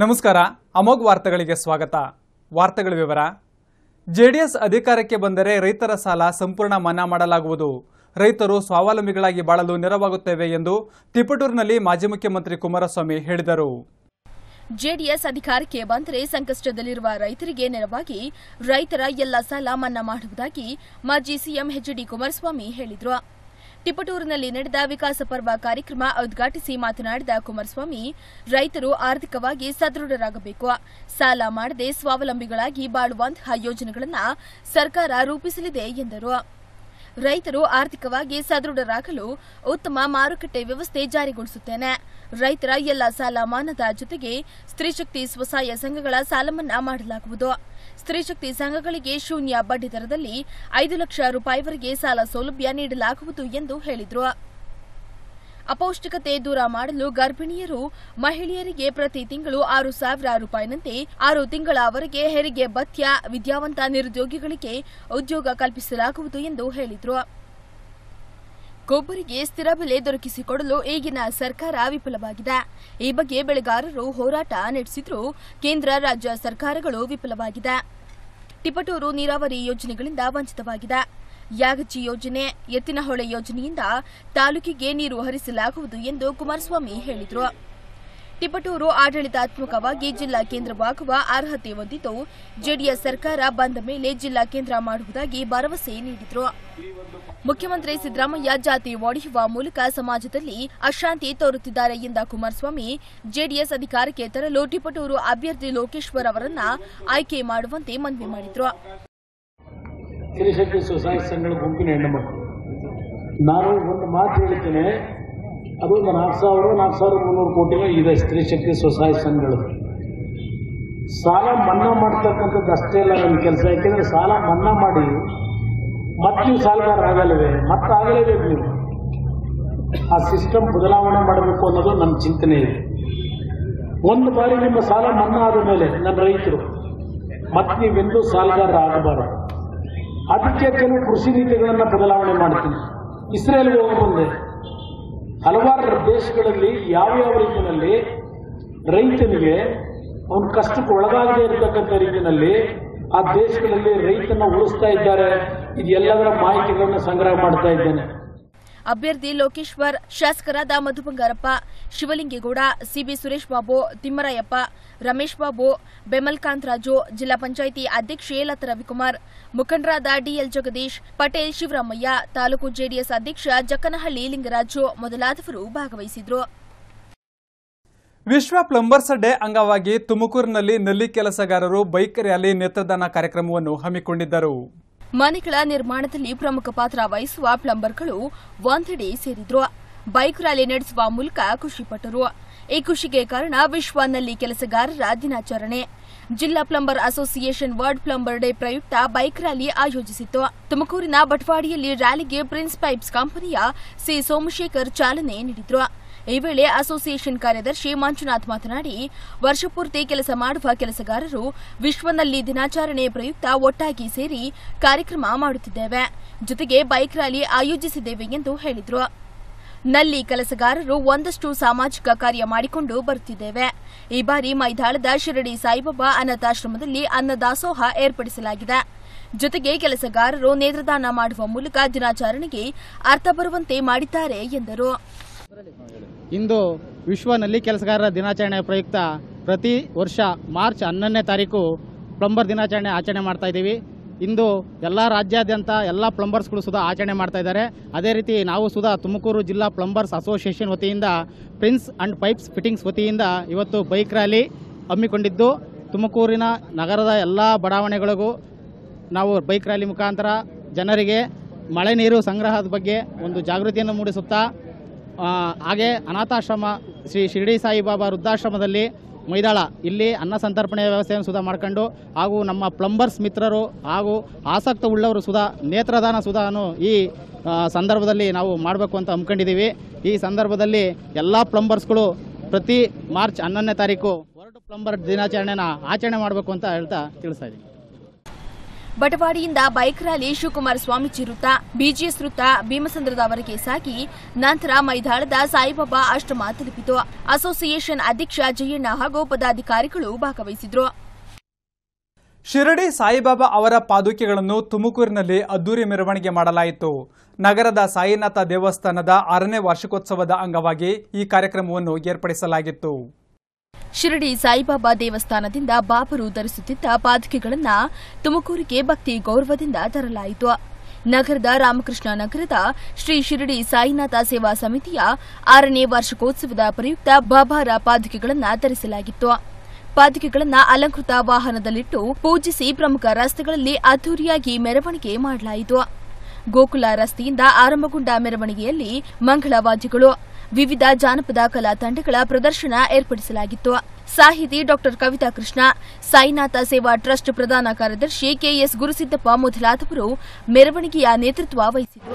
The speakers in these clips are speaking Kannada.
ನಮಸ್ಕಾರ ಅಮೋಘ್ ವಾರ್ತೆಗಳಿಗೆ ಸ್ವಾಗತ ವಾರ್ತೆಗಳ ವಿವರ ಜೆಡಿಎಸ್ ಅಧಿಕಾರಕ್ಕೆ ಬಂದರೆ ರೈತರ ಸಾಲ ಸಂಪೂರ್ಣ ಮನ್ನಾ ಮಾಡಲಾಗುವುದು ರೈತರು ಸ್ವಾವಲಂಬಿಗಳಾಗಿ ಬಾಳಲು ನೆರವಾಗುತ್ತೇವೆ ಎಂದು ತಿಪಟೂರಿನಲ್ಲಿ ಮಾಜಿ ಮುಖ್ಯಮಂತ್ರಿ ಕುಮಾರಸ್ವಾಮಿ ಹೇಳಿದರು ಜೆಡಿಎಸ್ ಅಧಿಕಾರಕ್ಕೆ ಬಂದರೆ ಸಂಕಷ್ಟದಲ್ಲಿರುವ ರೈತರಿಗೆ ನೆರವಾಗಿ ರೈತರ ಎಲ್ಲ ಸಾಲ ಮನ್ನಾ ಮಾಡುವುದಾಗಿ ಮಾಜಿ ಸಿಎಂ ಎಚ್ಡಿ ಕುಮಾರಸ್ವಾಮಿ ಹೇಳಿದರು ತಿಪಟೂರಿನಲ್ಲಿ ನಡೆದ ವಿಕಾಸ ಪರ್ವ ಕಾರ್ಯಕ್ರಮ ಉದ್ಘಾಟಿಸಿ ಮಾತನಾಡಿದ ಕುಮಾರಸ್ವಾಮಿ ರೈತರು ಆರ್ಥಿಕವಾಗಿ ಸದೃಢರಾಗಬೇಕು ಸಾಲ ಮಾಡದೆ ಸ್ವಾವಲಂಬಿಗಳಾಗಿ ಬಾಳುವಂತಹ ಯೋಜನೆಗಳನ್ನು ಸರ್ಕಾರ ರೂಪಿಸಲಿದೆ ಎಂದರು ರೈತರು ಆರ್ಥಿಕವಾಗಿ ಸದೃಢರಾಗಲು ಉತ್ತಮ ಮಾರುಕಟ್ಟೆ ವ್ಯವಸ್ಥೆ ಜಾರಿಗೊಳಿಸುತ್ತೇನೆ ರೈತರ ಎಲ್ಲ ಸಾಲ ಮಾನದ ಜೊತೆಗೆ ಸ್ತ್ರೀಶಕ್ತಿ ಸ್ವಸಹಾಯ ಸಂಘಗಳ ಸಾಲ ಮನ್ನಾ ಮಾಡಲಾಗುವುದು ಸ್ತ್ರೀಶಕ್ತಿ ಸಂಘಗಳಿಗೆ ಶೂನ್ಯ ಬಡ್ಡಿ ದರದಲ್ಲಿ ಐದು ಲಕ್ಷ ರೂಪಾಯಿವರೆಗೆ ಸಾಲ ಸೌಲಭ್ಯ ನೀಡಲಾಗುವುದು ಎಂದು ಹೇಳಿದರು ಅಪೌಷ್ಟಿಕತೆ ದೂರ ಮಾಡಲು ಗರ್ಭಿಣಿಯರು ಮಹಿಳೆಯರಿಗೆ ಪ್ರತಿ ತಿಂಗಳು ಆರು ಸಾವಿರ ರೂಪಾಯಿನಂತೆ ಆರು ತಿಂಗಳವರೆಗೆ ಹೆರಿಗೆ ಭತ್ಯ ವಿದ್ಯಾವಂತ ನಿರುದ್ಯೋಗಿಗಳಿಗೆ ಉದ್ಯೋಗ ಕಲ್ಪಿಸಲಾಗುವುದು ಎಂದು ಹೇಳಿದರು ಗೊಬ್ಬರಿಗೆ ಸ್ಥಿರ ಬೆಲೆ ದೊರಕಿಸಿಕೊಡಲು ಈಗಿನ ಸರ್ಕಾರ ವಿಫಲವಾಗಿದೆ ಈ ಬಗ್ಗೆ ಬೆಳೆಗಾರರು ಹೋರಾಟ ನಡೆಸಿದ್ರೂ ಕೇಂದ್ರ ರಾಜ್ಯ ಸರ್ಕಾರಗಳು ವಿಫಲವಾಗಿದೆ ತಿಪಟೂರು ನೀರಾವರಿ ಯೋಜನೆಗಳಿಂದ ವಂಚಿತವಾಗಿದೆ ಯಾಗಚಿ ಯೋಜನೆ ಎತ್ತಿನಹೊಳೆ ಯೋಜನೆಯಿಂದ ತಾಲೂಕಿಗೆ ನೀರು ಹರಿಸಲಾಗುವುದು ಎಂದು ಕುಮಾರಸ್ವಾಮಿ ಹೇಳಿದರು ತಿಪಟೂರು ಆಡಳಿತಾತ್ಮಕವಾಗಿ ಜಿಲ್ಲಾ ಕೇಂದ್ರವಾಗುವ ಅರ್ಹತೆ ಹೊಂದಿದ್ದು ಜೆಡಿಎಸ್ ಸರ್ಕಾರ ಬಂದ ಮೇಲೆ ಜಿಲ್ಲಾ ಕೇಂದ್ರ ಮಾಡುವುದಾಗಿ ಭರವಸೆ ನೀಡಿದರು ಮುಖ್ಯಮಂತ್ರಿ ಸಿದ್ದರಾಮಯ್ಯ ಜಾತಿ ಒಡೆಯುವ ಮೂಲಕ ಸಮಾಜದಲ್ಲಿ ಅಶಾಂತಿ ತೋರುತ್ತಿದ್ದಾರೆ ಎಂದ ಕುಮಾರಸ್ವಾಮಿ ಜೆಡಿಎಸ್ ಅಧಿಕಾರಕ್ಕೆ ತರಲು ಟಿಪಟೂರು ಅಭ್ಯರ್ಥಿ ಲೋಕೇಶ್ವರ್ ಅವರನ್ನ ಆಯ್ಕೆ ಮಾಡುವಂತೆ ಮನವಿ ಮಾಡಿದರು ಸ್ತ್ರೀಶಕ್ತಿ ಸ್ವಸಹಾಯ ಸಂಘಗಳ ಗುಂಪಿನ ಹೆಣ್ಣು ಮಕ್ಕಳು ನಾನು ಒಂದು ಮಾತು ಹೇಳ್ತೇನೆ ಅದು ಒಂದು ನಾಲ್ಕು ಸಾವಿರ ನಾಲ್ಕು ಸಾವಿರದ ಮುನ್ನೂರು ಕೋಟಿ ಇದೆ ಸ್ತ್ರೀಶಕ್ತಿ ಸ್ವಸಹಾಯ ಸಂಘಗಳು ಸಾಲ ಮನ್ನಾ ಮಾಡ್ತಕ್ಕಂಥದ್ದು ಅಷ್ಟೇ ಅಲ್ಲ ನನ್ನ ಕೆಲಸ ಯಾಕೆಂದರೆ ಸಾಲ ಮನ್ನಾ ಮಾಡಿ ಮತ್ತೆ ನೀವು ಸಾಲಗಾರ ಆಗಲಿವೆ ಮತ್ತೆ ಆಗಲೇಬೇಕು ನೀವು ಆ ಸಿಸ್ಟಮ್ ಬದಲಾವಣೆ ಮಾಡಬೇಕು ಅನ್ನೋದು ನನ್ನ ಚಿಂತನೆ ಇದೆ ಒಂದು ಬಾರಿ ನಿಮ್ಮ ಸಾಲ ಮನ್ನಾ ಆದ ಮೇಲೆ ನನ್ನ ರೈತರು ಮತ್ತೆ ನೀವೆಂದೂ ಸಾಲಗಾರ ಆಗಬಾರದು ಅದಕ್ಕೆ ಕೆಲವು ಕೃಷಿ ನೀತಿಗಳನ್ನು ಬದಲಾವಣೆ ಮಾಡ್ತೀನಿ ಇಸ್ರೇಲ್ಗೆ ಹೋಗಿ ಬಂದೆ ಹಲವಾರು ದೇಶಗಳಲ್ಲಿ ಯಾವ್ಯಾವ ರೀತಿಯಲ್ಲಿ ರೈತನಿಗೆ ಅವನ ಕಷ್ಟಕ್ಕೆ ಒಳಗಾಗದೇ ಇರತಕ್ಕಂಥ ರೀತಿಯಲ್ಲಿ ಆ ದೇಶಗಳಲ್ಲಿ ರೈತನ ಉಳಿಸ್ತಾ ಇದ್ದಾರೆ ಇದೆಲ್ಲದರ ಮಾಹಿತಿಗಳನ್ನು ಸಂಗ್ರಹ ಮಾಡ್ತಾ ಇದ್ದೇನೆ ಅಭ್ಯರ್ಥಿ ಲೋಕೇಶ್ವರ್ ಶಾಸಕರಾದ ಮಧು ಬಂಗಾರಪ್ಪ ಶಿವಲಿಂಗೇಗೌಡ ಸಿಬಿ ಸುರೇಶ್ ಬಾಬು ತಿಮ್ಮರಾಯಪ್ಪ ರಮೇಶ್ ಬಾಬು ಬೆಮಲ್ ಕಾಂತರಾಜು ಜಿಲ್ಲಾ ಪಂಚಾಯಿತಿ ಅಧ್ಯಕ್ಷೆ ಲತಾ ರವಿಕುಮಾರ್ ಮುಖಂಡರಾದ ಡಿಎಲ್ ಜಗದೀಶ್ ಪಟೇಲ್ ಶಿವರಾಮಯ್ಯ ತಾಲೂಕು ಜೆಡಿಎಸ್ ಅಧ್ಯಕ್ಷ ಜಕ್ಕನಹಳ್ಳಿ ಲಿಂಗರಾಜು ಮೊದಲಾದವರು ಭಾಗವಹಿಸಿದ್ರು ವಿಶ್ವ ಪ್ಲಂಬರ್ಸ್ ಡೇ ಅಂಗವಾಗಿ ತುಮಕೂರಿನಲ್ಲಿ ನಲ್ಲಿ ಕೆಲಸಗಾರರು ಬೈಕ್ ರ್ಯಾಲಿ ನೇತ್ರದಾನ ಕಾರ್ಯಕ್ರಮವನ್ನು ಹಮ್ಮಿಕೊಂಡಿದ್ದರು ಮನೆಗಳ ನಿರ್ಮಾಣದಲ್ಲಿ ಪ್ರಮುಖ ಪಾತ್ರ ವಹಿಸುವ ಪ್ಲಂಬರ್ಗಳು ಒಂದೆಡೆ ಸೇರಿದ್ರು ಬೈಕ್ ರ್ಯಾಲಿ ನಡೆಸುವ ಮೂಲಕ ಖುಷಿಪಟ್ಟರು ಈ ಖುಷಿಗೆ ಕಾರಣ ವಿಶ್ವ ನಲ್ಲಿ ಕೆಲಸಗಾರರ ದಿನಾಚರಣೆ ಜಿಲ್ಲಾ plumber association world plumber day ಪ್ರಯುಕ್ತ ಬೈಕ್ ರ್ಯಾಲಿ ಆಯೋಜಿಸಿತ್ತು ತುಮಕೂರಿನ ಬಟ್ವಾಡಿಯಲ್ಲಿ ರ್ಯಾಲಿಗೆ ಪ್ರಿನ್ಸ್ ಪೈಪ್ಸ್ ಕಂಪನಿಯ ಸಿ ಸೋಮಶೇಖರ್ ಚಾಲನೆ ನೀಡಿದ್ರು ಈ ವೇಳೆ ಅಸೋಸಿಯೇಷನ್ ಕಾರ್ಯದರ್ಶಿ ಮಂಜುನಾಥ್ ಮಾತನಾಡಿ ವರ್ಷಪೂರ್ತಿ ಕೆಲಸ ಮಾಡುವ ಕೆಲಸಗಾರರು ವಿಶ್ವನಲ್ಲಿ ದಿನಾಚರಣೆ ಪ್ರಯುಕ್ತ ಒಟ್ಟಾಗಿ ಸೇರಿ ಕಾರ್ಯಕ್ರಮ ಮಾಡುತ್ತಿದ್ದೇವೆ ಜೊತೆಗೆ ಬೈಕ್ ರ್ಯಾಲಿ ಆಯೋಜಿಸಿದ್ದೇವೆ ಎಂದು ಹೇಳಿದರು ನಲ್ಲಿ ಕೆಲಸಗಾರರು ಒಂದಷ್ಟು ಸಾಮಾಜಿಕ ಕಾರ್ಯ ಮಾಡಿಕೊಂಡು ಬರುತ್ತಿದ್ದೇವೆ ಈ ಬಾರಿ ಮೈದಾಳದ ಶಿರಡಿ ಸಾಯಿಬಾಬಾ ಅನಾಥಾಶ್ರಮದಲ್ಲಿ ಅನ್ನದಾಸೋಹ ಏರ್ಪಡಿಸಲಾಗಿದೆ ಜೊತೆಗೆ ಕೆಲಸಗಾರರು ನೇತ್ರದಾನ ಮಾಡುವ ಮೂಲಕ ದಿನಾಚರಣೆಗೆ ಅರ್ಥ ಬರುವಂತೆ ಮಾಡಿದ್ದಾರೆ ಎಂದರು ಇಂದು ವಿಶ್ವ ನಲ್ಲಿ ಕೆಲಸಗಾರರ ದಿನಾಚರಣೆ ಪ್ರಯುಕ್ತ ಪ್ರತಿ ವರ್ಷ ಮಾರ್ಚ್ ಹನ್ನೊಂದನೇ ತಾರೀಕು ಪ್ಲಂಬರ್ ದಿನಾಚರಣೆ ಆಚರಣೆ ಮಾಡ್ತಾ ಇದ್ದೀವಿ ಇಂದು ಎಲ್ಲ ರಾಜ್ಯಾದ್ಯಂತ ಎಲ್ಲ ಪ್ಲಂಬರ್ಸ್ಗಳು ಸುಧಾ ಆಚರಣೆ ಮಾಡ್ತಾ ಇದ್ದಾರೆ ಅದೇ ರೀತಿ ನಾವು ಸುಧಾ ತುಮಕೂರು ಜಿಲ್ಲಾ ಪ್ಲಂಬರ್ಸ್ ಅಸೋಸಿಯೇಷನ್ ವತಿಯಿಂದ ಪ್ರಿನ್ಸ್ ಅಂಡ್ ಪೈಪ್ಸ್ ಫಿಟ್ಟಿಂಗ್ಸ್ ವತಿಯಿಂದ ಇವತ್ತು ಬೈಕ್ ರ್ಯಾಲಿ ಹಮ್ಮಿಕೊಂಡಿದ್ದು ತುಮಕೂರಿನ ನಗರದ ಎಲ್ಲ ಬಡಾವಣೆಗಳಿಗೂ ನಾವು ಬೈಕ್ ರ್ಯಾಲಿ ಮುಖಾಂತರ ಜನರಿಗೆ ಮಳೆ ನೀರು ಸಂಗ್ರಹದ ಬಗ್ಗೆ ಒಂದು ಜಾಗೃತಿಯನ್ನು ಮೂಡಿಸುತ್ತಾ ಆ, ಹಾಗೆ ಅನಾಥಾಶ್ರಮ ಶ್ರೀ ಶಿರಡಿ ಸಾಯಿಬಾಬಾ ವೃದ್ಧಾಶ್ರಮದಲ್ಲಿ ಮೈದಾಳ ಇಲ್ಲಿ ಅನ್ನ ಸಂತರ್ಪಣೆ ವ್ಯವಸ್ಥೆಯನ್ನು ಸುಧಾ ಮಾಡ್ಕೊಂಡು ಹಾಗೂ ನಮ್ಮ ಪ್ಲಂಬರ್ಸ್ ಮಿತ್ರರು ಹಾಗೂ ಆಸಕ್ತ ಉಳ್ಳವರು ಸುಧಾ ನೇತ್ರದಾನ ಸುಧಾನು ಈ ಆ, ಸಂದರ್ಭದಲ್ಲಿ ನಾವು ಮಾಡಬೇಕು ಅಂತ ಹಮ್ಮಿಕೊಂಡಿದ್ದೀವಿ ಈ ಸಂದರ್ಭದಲ್ಲಿ ಎಲ್ಲ ಪ್ಲಂಬರ್ಸ್ಗಳು ಪ್ರತಿ ಮಾರ್ಚ್ ಹನ್ನೊಂದನೇ ತಾರೀಕು ವರ್ಲ್ಡ್ ಪ್ಲಂಬರ್ ದಿನಾಚರಣೆನ ಆಚರಣೆ ಮಾಡಬೇಕು ಅಂತ ಹೇಳ್ತಾ ತಿಳಿಸ್ತಾ ಇದ್ದೀನಿ ಬಟವಾಡಿಯಿಂದ ಬೈಕ್ ರ್ಯಾಲಿ ಶಿವಕುಮಾರ ಸ್ವಾಮೀಜಿ ವೃತ್ತ ಬಿಜಿಎಸ್ ವೃತ್ತ ಭೀಮಸಂದ್ರದವರೆಗೆ ಸಾಗಿ ನಂತರ ಮೈದಾಳದ ಸಾಯಿಬಾಬಾ ಆಶ್ರಮ ತಲುಪಿತು ಅಸೋಸಿಯೇಷನ್ ಅಧ್ಯಕ್ಷ ಜಯಣ್ಣ ಹಾಗೂ ಪದಾಧಿಕಾರಿಗಳು ಭಾಗವಹಿಸಿದ್ರು ಶಿರಡಿ ಸಾಯಿಬಾಬಾ ಅವರ ಪಾದುಕೆಗಳನ್ನು ತುಮಕೂರಿನಲ್ಲಿ ಅದ್ದೂರಿ ಮೆರವಣಿಗೆ ಮಾಡಲಾಯಿತು ನಗರದ ಸಾಯಿನಾಥ ದೇವಸ್ಥಾನದ ಆರನೇ ವಾರ್ಷಿಕೋತ್ಸವದ ಅಂಗವಾಗಿ ಈ ಕಾರ್ಯಕ್ರಮವನ್ನು ಏರ್ಪಡಿಸಲಾಗಿತ್ತು ಶಿರಡಿ ಸಾಯಿಬಾಬಾ ದೇವಸ್ಥಾನದಿಂದ ಬಾಬರು ಧರಿಸುತ್ತಿದ್ದ ಪಾದುಕೆಗಳನ್ನು ತುಮಕೂರಿಗೆ ಭಕ್ತಿ ಗೌರವದಿಂದ ತರಲಾಯಿತು ನಗರದ ರಾಮಕೃಷ್ಣ ನಗರದ ಶ್ರೀ ಶಿರಡಿ ಸಾಯಿನಾಥ ಸೇವಾ ಸಮಿತಿಯ ಆರನೇ ವಾರ್ಷಿಕೋತ್ಸವದ ಪ್ರಯುಕ್ತ ಬಾಬಾರ ಪಾದುಕೆಗಳನ್ನು ಧರಿಸಲಾಗಿತ್ತು ಪಾದುಕೆಗಳನ್ನು ಅಲಂಕೃತ ವಾಹನದಲ್ಲಿಟ್ಟು ಪೂಜಿಸಿ ಪ್ರಮುಖ ರಸ್ತೆಗಳಲ್ಲಿ ಅದ್ದೂರಿಯಾಗಿ ಮೆರವಣಿಗೆ ಮಾಡಲಾಯಿತು ಗೋಕುಲ ರಸ್ತೆಯಿಂದ ಆರಂಭಗೊಂಡ ಮೆರವಣಿಗೆಯಲ್ಲಿ ಮಂಗಳವಾದ್ಯಗಳು ವಿವಿಧ ಜಾನಪದ ಕಲಾ ತಂಡಗಳ ಪ್ರದರ್ಶನ ಏರ್ಪಡಿಸಲಾಗಿತ್ತು ಸಾಹಿತಿ ಡಾಕ್ಟರ್ ಕವಿತಾ ಕೃಷ್ಣ ಸಾಯಿನಾಥ ಸೇವಾ ಟ್ರಸ್ಟ್ ಪ್ರಧಾನ ಕಾರ್ಯದರ್ಶಿ ಕೆಎಸ್ ಗುರುಸಿದ್ದಪ್ಪ ಮೊದಲಾದವರು ಮೆರವಣಿಗೆಯ ನೇತೃತ್ವ ವಹಿಸಿದ್ರು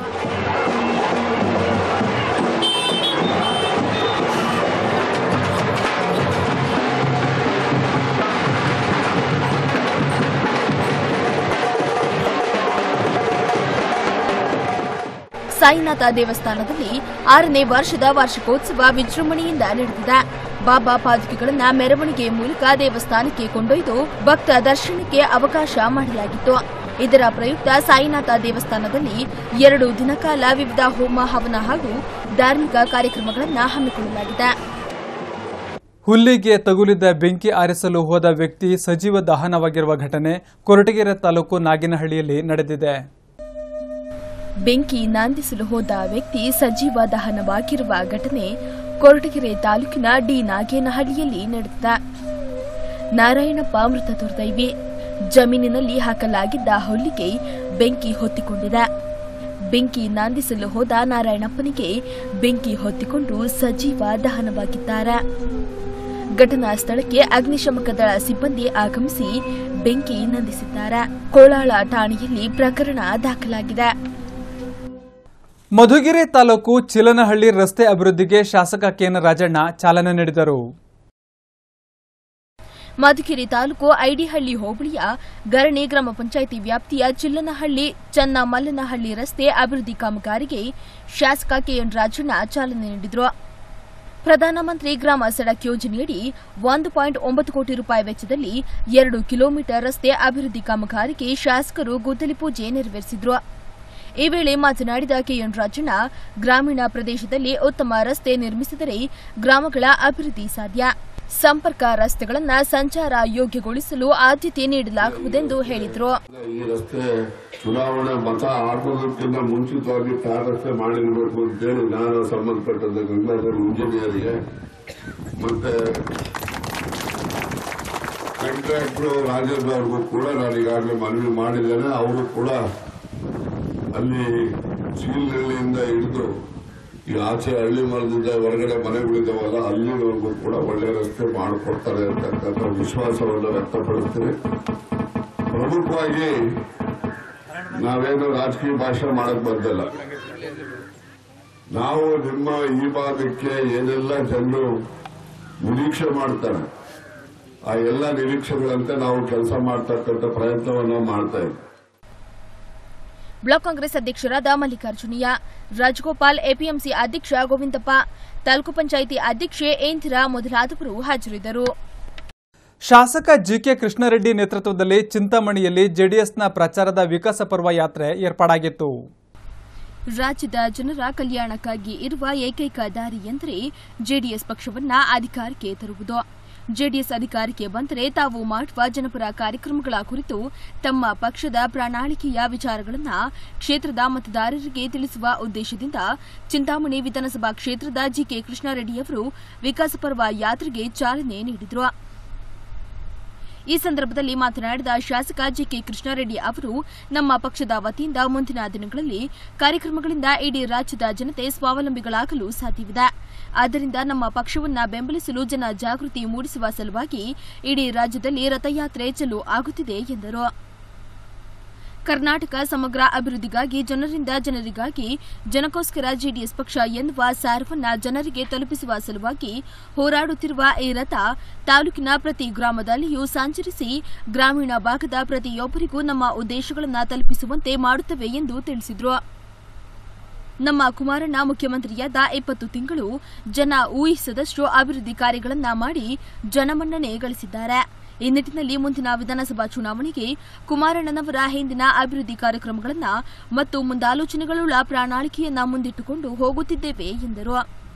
ಸಾಯಿನಾಥ ದೇವಸ್ಥಾನದಲ್ಲಿ ಆರನೇ ವರ್ಷದ ವಾರ್ಷಿಕೋತ್ಸವ ವಿಜೃಂಭಣೆಯಿಂದ ನಡೆದಿದೆ ಬಾಬಾ ಪಾದುಕೆಗಳನ್ನ ಮೆರವಣಿಗೆ ಮೂಲಕ ದೇವಸ್ಥಾನಕ್ಕೆ ಕೊಂಡೊಯ್ದು ಭಕ್ತ ದರ್ಶನಕ್ಕೆ ಅವಕಾಶ ಮಾಡಲಾಗಿತ್ತು ಇದರ ಪ್ರಯುಕ್ತ ಸಾಯಿನಾಥ ದೇವಸ್ಥಾನದಲ್ಲಿ ಎರಡು ದಿನ ಕಾಲ ವಿವಿಧ ಹೋಮ ಹವನ ಹಾಗೂ ಧಾರ್ಮಿಕ ಕಾರ್ಯಕ್ರಮಗಳನ್ನು ಹಮ್ಮಿಕೊಳ್ಳಲಾಗಿದೆ ಹುಲ್ಲಿಗೆ ತಗುಲಿದ ಬೆಂಕಿ ಆರಿಸಲು ಹೋದ ವ್ಯಕ್ತಿ ಸಜೀವ ದಹನವಾಗಿರುವ ಘಟನೆ ಕೊರಟಗೆರೆ ತಾಲೂಕು ನಾಗಿನಹಳ್ಳಿಯಲ್ಲಿ ನಡೆದಿದೆ ಬೆಂಕಿ ನಂದಿಸಲು ಹೋದ ವ್ಯಕ್ತಿ ಸಜೀವ ದಹನವಾಗಿರುವ ಘಟನೆ ಕೊರಟಗೆರೆ ತಾಲೂಕಿನ ಡಿ ನಾಗೇನಹಳ್ಳಿಯಲ್ಲಿ ನಡೆದಿದೆ ನಾರಾಯಣಪ್ಪ ಮೃತ ದುರ್ದೈವಿ ಜಮೀನಿನಲ್ಲಿ ಹಾಕಲಾಗಿದ್ದ ಹುಲ್ಲಿಗೆ ಬೆಂಕಿ ಹೊತ್ತಿಕೊಂಡಿದೆ ಬೆಂಕಿ ನಂದಿಸಲು ಹೋದ ನಾರಾಯಣಪ್ಪನಿಗೆ ಬೆಂಕಿ ಹೊತ್ತಿಕೊಂಡು ಸಜೀವ ದಹನವಾಗಿದ್ದಾರೆ ಘಟನಾ ಸ್ಥಳಕ್ಕೆ ಅಗ್ನಿಶಮಕ ದಳ ಸಿಬ್ಬಂದಿ ಆಗಮಿಸಿ ಬೆಂಕಿ ನಂದಿಸಿದ್ದಾರೆ ಕೋಳಾಳ ಠಾಣೆಯಲ್ಲಿ ಪ್ರಕರಣ ದಾಖಲಾಗಿದೆ ಮಧುಗಿರಿ ತಾಲೂಕು ಚಿಲನಹಳ್ಳಿ ರಸ್ತೆ ಅಭಿವೃದ್ಧಿಗೆ ಶಾಸಕ ಕೆಎನ್ ರಾಜಣ್ಣ ಚಾಲನೆ ನೀಡಿದರು ಮಧುಗಿರಿ ತಾಲೂಕು ಐಡಿಹಳ್ಳಿ ಹೋಬಳಿಯ ಗರಣಿ ಗ್ರಾಮ ಪಂಚಾಯಿತಿ ವ್ಯಾಪ್ತಿಯ ಚಿಲ್ಲನಹಳ್ಳಿ ಚನ್ನಮಲ್ಲನಹಳ್ಳಿ ರಸ್ತೆ ಅಭಿವೃದ್ಧಿ ಕಾಮಗಾರಿಗೆ ಶಾಸಕ ಕೆಎನ್ ರಾಜಣ್ಣ ಚಾಲನೆ ನೀಡಿದರು ಪ್ರಧಾನಮಂತ್ರಿ ಗ್ರಾಮ ಸಡಕ್ ಯೋಜನೆಯಡಿ ಒಂದು ಪಾಯಿಂಟ್ ಒಂಬತ್ತು ಕೋಟಿ ರೂಪಾಯಿ ವೆಚ್ಚದಲ್ಲಿ ಎರಡು ಕಿಲೋಮೀಟರ್ ರಸ್ತೆ ಅಭಿವೃದ್ಧಿ ಕಾಮಗಾರಿಗೆ ಶಾಸಕರು ಗುದ್ದಲಿ ಪೂಜೆ ನೆರವೇರಿಸಿದ್ರು ಈ ವೇಳೆ ಮಾತನಾಡಿದ ಕೆಎನ್ ರಾಜಣ್ಣ ಗ್ರಾಮೀಣ ಪ್ರದೇಶದಲ್ಲಿ ಉತ್ತಮ ರಸ್ತೆ ನಿರ್ಮಿಸಿದರೆ ಗ್ರಾಮಗಳ ಅಭಿವೃದ್ಧಿ ಸಾಧ್ಯ ಸಂಪರ್ಕ ರಸ್ತೆಗಳನ್ನು ಸಂಚಾರ ಯೋಗ್ಯಗೊಳಿಸಲು ಆದ್ಯತೆ ನೀಡಲಾಗುವುದೆಂದು ಹೇಳಿದರು ಈ ರಸ್ತೆ ಚುನಾವಣೆ ಮತ ಹಾಕೋದಕ್ಕಿಂತ ಮುಂಚಿತವಾಗಿ ಟಾರ್ ರಸ್ತೆ ಮಾಡಿರ್ಬೇಕು ಅಂತೇಳಿ ನಾನು ಸಂಬಂಧಪಟ್ಟಂತ ಗಂಗಾಧರ್ ಇಂಜಿನಿಯರ್ಗೆ ಮತ್ತೆ ಕಾಂಟ್ರಾಕ್ಟರ್ ರಾಜೇಂದ್ರ ಅವ್ರಿಗೂ ಕೂಡ ನಾನು ಈಗಾಗಲೇ ಮನವಿ ಮಾಡಿದ್ದೇನೆ ಅವರು ಕೂಡ ಅಲ್ಲಿ ಚೀಲಹಳ್ಳಿಯಿಂದ ಹಿಡಿದು ಈ ಆಚೆ ಹಳ್ಳಿ ಮರದಿಂದ ಹೊರಗಡೆ ಮನೆಗಳಿದ್ದಾವಲ್ಲ ಅಲ್ಲಿವರೆಗೂ ಕೂಡ ಒಳ್ಳೆ ರಸ್ತೆ ಮಾಡಿಕೊಡ್ತಾರೆ ಅಂತಕ್ಕಂಥ ವಿಶ್ವಾಸವನ್ನು ವ್ಯಕ್ತಪಡಿಸ್ತೀನಿ ಪ್ರಮುಖವಾಗಿ ನಾವೇನು ರಾಜಕೀಯ ಭಾಷೆ ಮಾಡಕ್ ಬಂದಿಲ್ಲ ನಾವು ನಿಮ್ಮ ಈ ಭಾಗಕ್ಕೆ ಏನೆಲ್ಲ ಜನರು ನಿರೀಕ್ಷೆ ಮಾಡ್ತಾರೆ ಆ ಎಲ್ಲ ನಿರೀಕ್ಷೆಗಳಂತೆ ನಾವು ಕೆಲಸ ಮಾಡ್ತಕ್ಕಂಥ ಪ್ರಯತ್ನವನ್ನು ಮಾಡ್ತಾ ಇದ್ದೀವಿ ಬ್ಲಾಕ್ ಕಾಂಗ್ರೆಸ್ ಅಧ್ಯಕ್ಷರಾದ ಮಲ್ಲಿಕಾರ್ಜುನಯ್ಯ ರಾಜಗೋಪಾಲ್ ಎಪಿಎಂಸಿ ಅಧ್ಯಕ್ಷ ಗೋವಿಂದಪ್ಪ ತಾಲೂಕು ಪಂಚಾಯಿತಿ ಅಧ್ಯಕ್ಷೆ ಏಂದಿರಾ ಮೊದಲಾದವರು ಹಾಜರಿದ್ದರು ಶಾಸಕ ಜಿಕೆ ಕೃಷ್ಣಾರೆಡ್ಡಿ ನೇತೃತ್ವದಲ್ಲಿ ಚಿಂತಾಮಣಿಯಲ್ಲಿ ಜೆಡಿಎಸ್ನ ಪ್ರಚಾರದ ವಿಕಾಸ ಪರ್ವ ಯಾತ್ರೆ ಏರ್ಪಾಡಾಗಿತ್ತು ರಾಜ್ಯದ ಜನರ ಕಲ್ಯಾಣಕ್ಕಾಗಿ ಇರುವ ಏಕೈಕ ದಾರಿ ಎಂದರೆ ಜೆಡಿಎಸ್ ಪಕ್ಷವನ್ನ ಅಧಿಕಾರಕ್ಕೆ ತರುವುದು ಜೆಡಿಎಸ್ ಅಧಿಕಾರಕ್ಕೆ ಬಂದರೆ ತಾವು ಮಾಡುವ ಜನಪರ ಕಾರ್ಯಕ್ರಮಗಳ ಕುರಿತು ತಮ್ಮ ಪಕ್ಷದ ಪ್ರಣಾಳಿಕೆಯ ವಿಚಾರಗಳನ್ನು ಕ್ಷೇತ್ರದ ಮತದಾರರಿಗೆ ತಿಳಿಸುವ ಉದ್ದೇಶದಿಂದ ಚಿಂತಾಮಣಿ ವಿಧಾನಸಭಾ ಕ್ಷೇತ್ರದ ಜಿಕೆ ಕೃಷ್ಣಾರೆಡ್ಡಿಯವರು ವಿಕಾಸ ಪರ್ವ ಯಾತ್ರೆಗೆ ಚಾಲನೆ ನೀಡಿದರು ಈ ಸಂದರ್ಭದಲ್ಲಿ ಮಾತನಾಡಿದ ಶಾಸಕ ಜಿಕೆ ಕೃಷ್ಣಾರೆಡ್ಡಿ ಅವರು ನಮ್ಮ ಪಕ್ಷದ ವತಿಯಿಂದ ಮುಂದಿನ ದಿನಗಳಲ್ಲಿ ಕಾರ್ಯಕ್ರಮಗಳಿಂದ ಇಡೀ ರಾಜ್ಯದ ಜನತೆ ಸ್ವಾವಲಂಬಿಗಳಾಗಲು ಸಾಧ್ಯವಿದೆ ಆದ್ದರಿಂದ ನಮ್ಮ ಪಕ್ಷವನ್ನ ಬೆಂಬಲಿಸಲು ಜನ ಜಾಗೃತಿ ಮೂಡಿಸುವ ಸಲುವಾಗಿ ಇಡೀ ರಾಜ್ಯದಲ್ಲಿ ರಥಯಾತ್ರೆ ಚಲು ಆಗುತ್ತಿದೆ ಎಂದರು ಕರ್ನಾಟಕ ಸಮಗ್ರ ಅಭಿವೃದ್ಧಿಗಾಗಿ ಜನರಿಂದ ಜನರಿಗಾಗಿ ಜನಕ್ಕೋಸ್ಕರ ಜೆಡಿಎಸ್ ಪಕ್ಷ ಎನ್ನುವ ಸಾರವನ್ನ ಜನರಿಗೆ ತಲುಪಿಸುವ ಸಲುವಾಗಿ ಹೋರಾಡುತ್ತಿರುವ ಈ ರಥ ತಾಲೂಕಿನ ಪ್ರತಿ ಗ್ರಾಮದಲ್ಲಿಯೂ ಸಂಚರಿಸಿ ಗ್ರಾಮೀಣ ಭಾಗದ ಪ್ರತಿಯೊಬ್ಬರಿಗೂ ನಮ್ಮ ಉದ್ದೇಶಗಳನ್ನು ತಲುಪಿಸುವಂತೆ ಮಾಡುತ್ತವೆ ಎಂದು ತಿಳಿಸಿದರು ನಮ್ಮ ಕುಮಾರಣ್ಣ ಮುಖ್ಯಮಂತ್ರಿಯಾದ ಇಪ್ಪತ್ತು ತಿಂಗಳು ಜನ ಊಹಿಸದಷ್ಟು ಅಭಿವೃದ್ಧಿ ಕಾರ್ಯಗಳನ್ನ ಮಾಡಿ ಜನಮನ್ನಣೆ ಗಳಿಸಿದ್ದಾರೆ ಈ ನಿಟ್ಟಿನಲ್ಲಿ ಮುಂದಿನ ವಿಧಾನಸಭಾ ಚುನಾವಣೆಗೆ ಕುಮಾರಣ್ಣನವರ ಹಿಂದಿನ ಅಭಿವೃದ್ಧಿ ಕಾರ್ಯಕ್ರಮಗಳನ್ನ ಮತ್ತು ಮುಂದಾಲೋಚನೆಗಳುಳ್ಳ ಪ್ರಣಾಳಿಕೆಯನ್ನ ಮುಂದಿಟ್ಟುಕೊಂಡು ಹೋಗುತ್ತಿದ್ದೇವೆ ಎಂದರು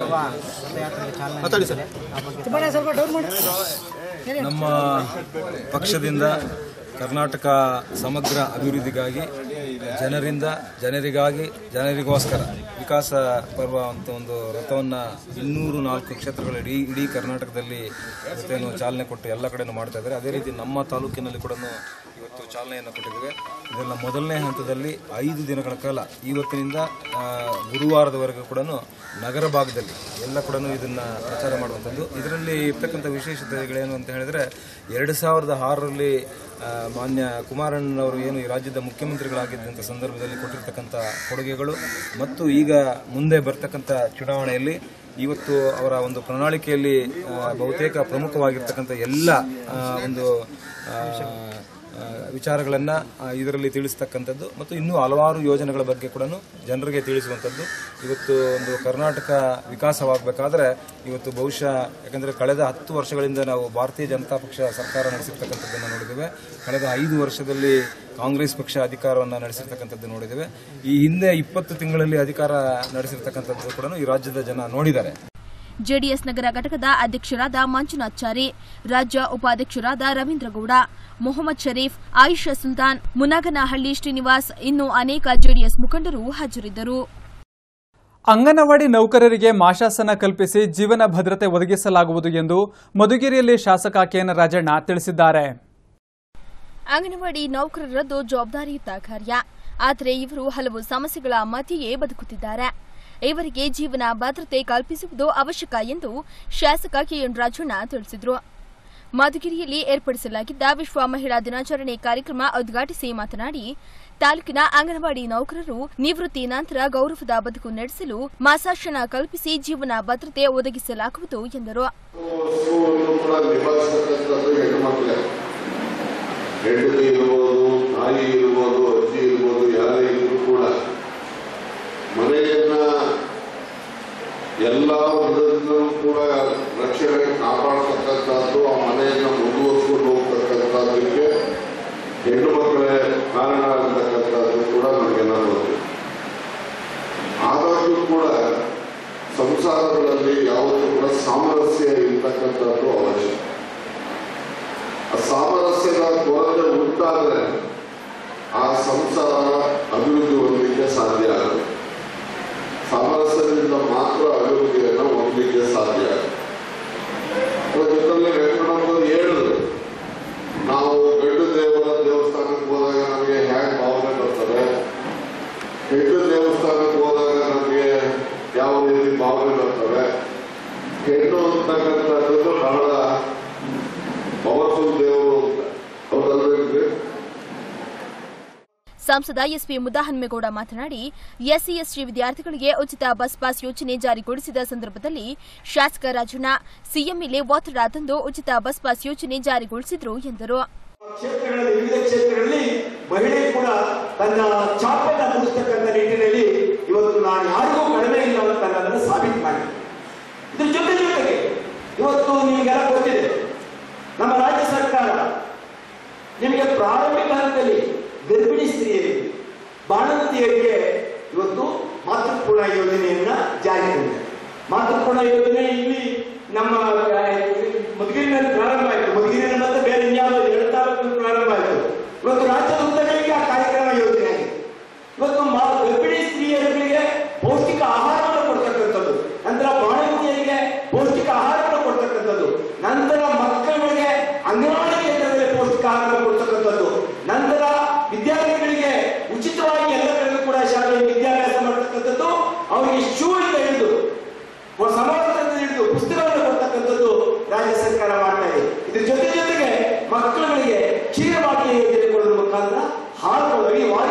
ನಮ್ಮ ಪಕ್ಷದಿಂದ ಕರ್ನಾಟಕ ಸಮಗ್ರ ಅಭಿವೃದ್ಧಿಗಾಗಿ ಜನರಿಂದ ಜನರಿಗಾಗಿ ಜನರಿಗೋಸ್ಕರ ವಿಕಾಸ ಪರ್ವ ಅಂತ ಒಂದು ರಥವನ್ನು ಇನ್ನೂರು ನಾಲ್ಕು ಕ್ಷೇತ್ರಗಳ ಇಡೀ ಇಡೀ ಕರ್ನಾಟಕದಲ್ಲಿ ರಥವನ್ನು ಚಾಲನೆ ಕೊಟ್ಟು ಎಲ್ಲ ಕಡೆನೂ ಮಾಡ್ತಾ ಇದ್ದಾರೆ ಅದೇ ರೀತಿ ನಮ್ಮ ತಾಲೂಕಿನಲ್ಲಿ ಕೂಡ ಇವತ್ತು ಚಾಲನೆಯನ್ನು ಕೊಟ್ಟಿದ್ದೇವೆ ಇದೆಲ್ಲ ಮೊದಲನೇ ಹಂತದಲ್ಲಿ ಐದು ದಿನಗಳ ಕಾಲ ಇವತ್ತಿನಿಂದ ಆ, ಗುರುವಾರದವರೆಗೂ ಕೂಡ ನಗರ ಭಾಗದಲ್ಲಿ ಎಲ್ಲ ಕೂಡ ಇದನ್ನು ಪ್ರಚಾರ ಮಾಡುವಂಥದ್ದು ಇದರಲ್ಲಿ ಇರ್ತಕ್ಕಂಥ ವಿಶೇಷತೆಗಳೇನು ಅಂತ ಹೇಳಿದ್ರೆ ಎರಡು ಸಾವಿರದ ಆರರಲ್ಲಿ ಆ, ಮಾನ್ಯ ಕುಮಾರಣ್ಣನವರು ಏನು ಈ ರಾಜ್ಯದ ಮುಖ್ಯಮಂತ್ರಿಗಳಾಗಿದ್ದಂಥ ಸಂದರ್ಭದಲ್ಲಿ ಕೊಟ್ಟಿರ್ತಕ್ಕಂಥ ಕೊಡುಗೆಗಳು ಮತ್ತು ಈಗ ಮುಂದೆ ಬರ್ತಕ್ಕಂಥ ಚುನಾವಣೆಯಲ್ಲಿ ಇವತ್ತು ಅವರ ಒಂದು ಪ್ರಣಾಳಿಕೆಯಲ್ಲಿ ಆ, ಬಹುತೇಕ ಪ್ರಮುಖವಾಗಿರ್ತಕ್ಕಂಥ ಎಲ್ಲ ಆ, ಒಂದು ಆ, ಆ, ವಿಚಾರಗಳನ್ನು ಇದರಲ್ಲಿ ತಿಳಿಸ್ತಕ್ಕಂಥದ್ದು ಮತ್ತು ಇನ್ನೂ ಹಲವಾರು ಯೋಜನೆಗಳ ಬಗ್ಗೆ ಕೂಡ ಜನರಿಗೆ ತಿಳಿಸುವಂಥದ್ದು ಇವತ್ತು ಒಂದು ಕರ್ನಾಟಕ ವಿಕಾಸವಾಗಬೇಕಾದ್ರೆ ಇವತ್ತು ಬಹುಶಃ ಯಾಕಂದರೆ ಕಳೆದ ಹತ್ತು ವರ್ಷಗಳಿಂದ ನಾವು ಭಾರತೀಯ ಜನತಾ ಪಕ್ಷ ಸರ್ಕಾರ ನಡೆಸಿರ್ತಕ್ಕಂಥದ್ದನ್ನು ನೋಡಿದ್ದೇವೆ ಕಳೆದ ಐದು ವರ್ಷದಲ್ಲಿ ಕಾಂಗ್ರೆಸ್ ಪಕ್ಷ ಅಧಿಕಾರವನ್ನು ನಡೆಸಿರ್ತಕ್ಕಂಥದ್ದು ನೋಡಿದ್ದೇವೆ ಈ ಹಿಂದೆ ಇಪ್ಪತ್ತು ತಿಂಗಳಲ್ಲಿ ಅಧಿಕಾರ ನಡೆಸಿರ್ತಕ್ಕಂಥದ್ದು ಕೂಡ ಈ ರಾಜ್ಯದ ಜನ ನೋಡಿದ್ದಾರೆ ಜೆಡಿಎಸ್ ನಗರ ಘಟಕದ ಅಧ್ಯಕ್ಷರಾದ ಮಂಜುನಾಥ್ಚಾರಿ ರಾಜ್ಯ ಉಪಾಧ್ಯಕ್ಷರಾದ ರವೀಂದ್ರಗೌಡ ಮೊಹಮ್ಮದ್ ಶರೀಫ್ ಆಯಿಷಾ ಸುಲ್ತಾನ್ ಮುನಾಗನಹಳ್ಳಿ ಶ್ರೀನಿವಾಸ್ ಇನ್ನೂ ಅನೇಕ ಜೆಡಿಎಸ್ ಮುಖಂಡರು ಹಾಜರಿದ್ದರು ಅಂಗನವಾಡಿ ನೌಕರರಿಗೆ ಮಾಶಾಸನ ಕಲ್ಪಿಸಿ ಜೀವನ ಭದ್ರತೆ ಒದಗಿಸಲಾಗುವುದು ಎಂದು ಮಧುಗಿರಿಯಲ್ಲಿ ಶಾಸಕ ಕೆಎನ್ ರಾಜಣ್ಣ ತಿಳಿಸಿದ್ದಾರೆ ಅಂಗನವಾಡಿ ನೌಕರರದ್ದು ಜವಾಬ್ದಾರಿಯುತ ಕಾರ್ಯ ಆದರೆ ಇವರು ಹಲವು ಸಮಸ್ಯೆಗಳ ಮಧ್ಯೆಯೇ ಬದುಕುತ್ತಿದ್ದಾರೆ ಇವರಿಗೆ ಜೀವನ ಭದ್ರತೆ ಕಲ್ಪಿಸುವುದು ಅವಶ್ಯಕ ಎಂದು ಶಾಸಕ ಕೆಎನ್ ರಾಜಣ್ಣ ತಿಳಿಸಿದರು ಮಧುಗಿರಿಯಲ್ಲಿ ಏರ್ಪಡಿಸಲಾಗಿದ್ದ ವಿಶ್ವ ಮಹಿಳಾ ದಿನಾಚರಣೆ ಕಾರ್ಯಕ್ರಮ ಉದ್ಘಾಟಿಸಿ ಮಾತನಾಡಿ ತಾಲೂಕಿನ ಅಂಗನವಾಡಿ ನೌಕರರು ನಿವೃತ್ತಿ ನಂತರ ಗೌರವದ ಬದುಕು ನಡೆಸಲು ಮಾಸಾಶನ ಕಲ್ಪಿಸಿ ಜೀವನ ಭದ್ರತೆ ಒದಗಿಸಲಾಗುವುದು ಎಂದರು ವಸ್ತುವನ್ನು ಕೂಡ ನಿಭಾಯಿಸತಕ್ಕಂಥದ್ದು ಹೆಣ್ಣುಮಕ್ಕಳೇ ಹೆಂಡತಿ ಇರ್ಬೋದು ತಾಯಿ ಇರ್ಬೋದು ಅಜ್ಜಿ ಇರ್ಬೋದು ಯಾರೇ ಇದ್ರು ಕೂಡ ಮನೆಯನ್ನ ಎಲ್ಲ ವಿಧದಲ್ಲೂ ಕೂಡ ರಕ್ಷಣೆ ಕಾಪಾಡತಕ್ಕಂಥದ್ದು ಆ ಮನೆಯನ್ನ ಮುಂದುವರಿಸಿಕೊಂಡು ಹೋಗ್ತಕ್ಕಂಥದ್ದಕ್ಕೆ ಹೆಣ್ಣು ಮಕ್ಕಳೇ ಕಾರಣ ಆಗತಕ್ಕಂಥದ್ದು ಕೂಡ ನಮಗೆಲ್ಲ ಗೊತ್ತು ಆದಾಗ್ಯೂ ಕೂಡ ಸಂಸಾರಗಳಲ್ಲಿ ಯಾವತ್ತೂ ಕೂಡ ಸಾಮರಸ್ಯ ಇರ್ತಕ್ಕಂಥದ್ದು ಅವಶ್ಯ ಆ ಸಾಮರಸ್ಯದ ಕೊರತೆ ಉಂಟಾದರೆ ಆ ಸಂಸಾರ ಅಭಿವೃದ್ಧಿ ಹೊಂದಲಿಕ್ಕೆ ಸಾಧ್ಯ ಆಗುತ್ತೆ ಸಾಮರಸ್ಯದಿಂದ ಮಾತ್ರ ಅಭಿವೃದ್ಧಿಯನ್ನು ಹೊಂದಲಿಕ್ಕೆ ಸಾಧ್ಯ ಅದರ ಜೊತೆಯಲ್ಲಿ ವೆಂಕಟಪ್ಪರು ಹೇಳಿದ್ರು ನಾವು ಗಂಡು ದೇವರ ದೇವಸ್ಥಾನಕ್ಕೆ ಹೋದಾಗ ನಮಗೆ ಹ್ಯಾಂಗ್ ಭಾವನೆ ಬರ್ತದೆ ಹೆಣ್ಣು ದೇವಸ್ಥಾನಕ್ಕೆ ಹೋದಾಗ ನಮಗೆ ಯಾವ ರೀತಿ ಭಾವನೆ ಬರ್ತವೆ ಹೆಣ್ಣು ಅಂತಕ್ಕಂಥದ್ದು ಬಹಳ ಪವರ್ಫುಲ್ ದೇವರು ಅಂತ ಹೌದಲ್ವೇನ್ರಿ ಸಂಸದ ಎಸ್ಪಿ ಮುದ್ದಹನ್ಮೇಗೌಡ ಮಾತನಾಡಿ ಎಸ್ಸಿ ಎಸ್ಟಿ ವಿದ್ಯಾರ್ಥಿಗಳಿಗೆ ಉಚಿತ ಬಸ್ ಪಾಸ್ ಯೋಜನೆ ಜಾರಿಗೊಳಿಸಿದ ಸಂದರ್ಭದಲ್ಲಿ ಶಾಸಕ ರಾಜಣ್ಣ ಸಿಎಂ ಮೇಲೆ ಒತ್ತಡ ತಂದು ಉಚಿತ ಬಸ್ ಪಾಸ್ ಯೋಜನೆ ಜಾರಿಗೊಳಿಸಿದ್ರು ಎಂದರು ಕ್ಷೇತ್ರಗಳಲ್ಲಿ ವಿವಿಧ ಕ್ಷೇತ್ರಗಳಲ್ಲಿ ಮಹಿಳೆ ಕೂಡ ತನ್ನ ಚಾಪನ್ನ ಮೂಡಿಸ್ತಕ್ಕಂಥ ನಿಟ್ಟಿನಲ್ಲಿ ಇವತ್ತು ನಾನು ಯಾರಿಗೂ ಕಡಿಮೆ ಇಲ್ಲ ಅಂತ ಅನ್ನೋದನ್ನು ಸಾಬೀತು ಮಾಡಿ ಇದ್ರ ಜೊತೆ ಜೊತೆಗೆ ಇವತ್ತು ನಿಮಗೆಲ್ಲ ಗೊತ್ತಿದೆ ನಮ್ಮ ರಾಜ್ಯ ಸರ್ಕಾರ ನಿಮಗೆ ಪ್ರಾರಂಭಿಕ ಹಂತದಲ್ಲಿ ಗರ್ಭಿಣಿ ಸ್ತ್ರೀಯರಿಗೆ ಬಾಣಂತಿಯರಿಗೆ ಇವತ್ತು ಮಾತೃಪೂರ್ಣ ಯೋಜನೆಯನ್ನ ಜಾರಿ ತಂದಿದೆ ಮಾತೃಪೂರ್ಣ ಯೋಜನೆ ಇಲ್ಲಿ ನಮ್ಮ ಆ, ಮಧುಗಿರಿನಲ್ಲಿ ಪ್ರಾರಂಭ ಆಯಿತು ಮಧುಗಿರಿನಲ್ಲಿ ಮತ್ತೆ ಬೇರೆ ಇನ್ಯಾವುದೋ ಎರಡು ತಾಲೂಕಿನಲ್ಲಿ ಪ್ರಾರಂಭ ಆಯಿತು ಇವತ್ತು ರಾಜ್ಯದ ಉದ್ದಗಲಿಗೆ ಆ ಕಾರ್ಯಕ್ರಮ ಯೋಜನೆ ಆಗಿದೆ ಇವತ್ತು ಮಾ ಗರ್ಭಿಣಿ ಸ್ತ್ರೀಯರಿಗೆ ಪೌಷ್ಟಿಕ ಆಹಾರವನ್ನು ಕೊಡ್ತಕ್ಕಂಥದ್ದು ನಂತರ ಬಾಣಂತಿಯರಿಗೆ ಪೌಷ್ಟಿಕ ಆಹಾರವನ್ನು ಕೊಡ್ತಕ್ಕಂಥದ್ದು ನಂತರ ಮಕ್ಕಳಿಗೆ ಅಂಗನವಾಡಿ ಕೇಂದ್ರದಲ್ಲಿ ಪೌಷ್ಟಿಕ ಆಹಾರ ಕೊಡ್ತಕ್ಕಂಥದ್ದು ನಂತರ ವಿದ್ಯಾರ್ಥಿಗಳಿಗೆ ಉಚಿತವಾಗಿ ಎಲ್ಲ ಕಡೆಗೂ ಕೂಡ ಶಾಲೆಯಲ್ಲಿ ವಿದ್ಯಾಭ್ಯಾಸ ಮಾಡ್ತಕ್ಕಂಥದ್ದು ಅವರಿಗೆ ಶೂ ಇಂದ ಹಿಡಿದು ಸಮಾಜದಿಂದ ಹಿಡಿದು ಪುಸ್ತಕಗಳನ್ನು ಕೊಡ್ತಕ್ಕಂಥದ್ದು ರಾಜ್ಯ ಸರ್ಕಾರ ಮಾಡ್ತಾ ಇದೆ ಇದ್ರ ಜೊತೆ ಜೊತೆಗೆ ಮಕ್ಕಳುಗಳಿಗೆ ಕ್ಷೀರವಾಟಿ ಯೋಜನೆ ಕೊಡೋದ್ರ ಮುಖಾಂತರ ಹಾಲುಗಳಲ್ಲಿ ವಾಯು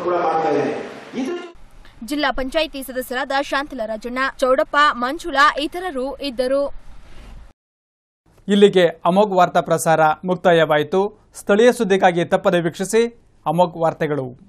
ಕೂಡ ಮಾಡ್ತಾ ಇದ್ದೇನೆ ಇದ್ರ ಜಿಲ್ಲಾ ಪಂಚಾಯಿತಿ ಸದಸ್ಯರಾದ ಶಾಂತಲ ರಾಜಣ್ಣ ಚೌಡಪ್ಪ ಮಂಜುಳಾ ಇತರರು ಇದ್ದರು ಇಲ್ಲಿಗೆ ಅಮೋಘ್ ವಾರ್ತಾ ಪ್ರಸಾರ ಮುಕ್ತಾಯವಾಯಿತು ಸ್ಥಳೀಯ ಸುದ್ದಿಗಾಗಿ ತಪ್ಪದೆ ವೀಕ್ಷಿಸಿ ಅಮೋಘ್ ವಾರ್ತೆಗಳು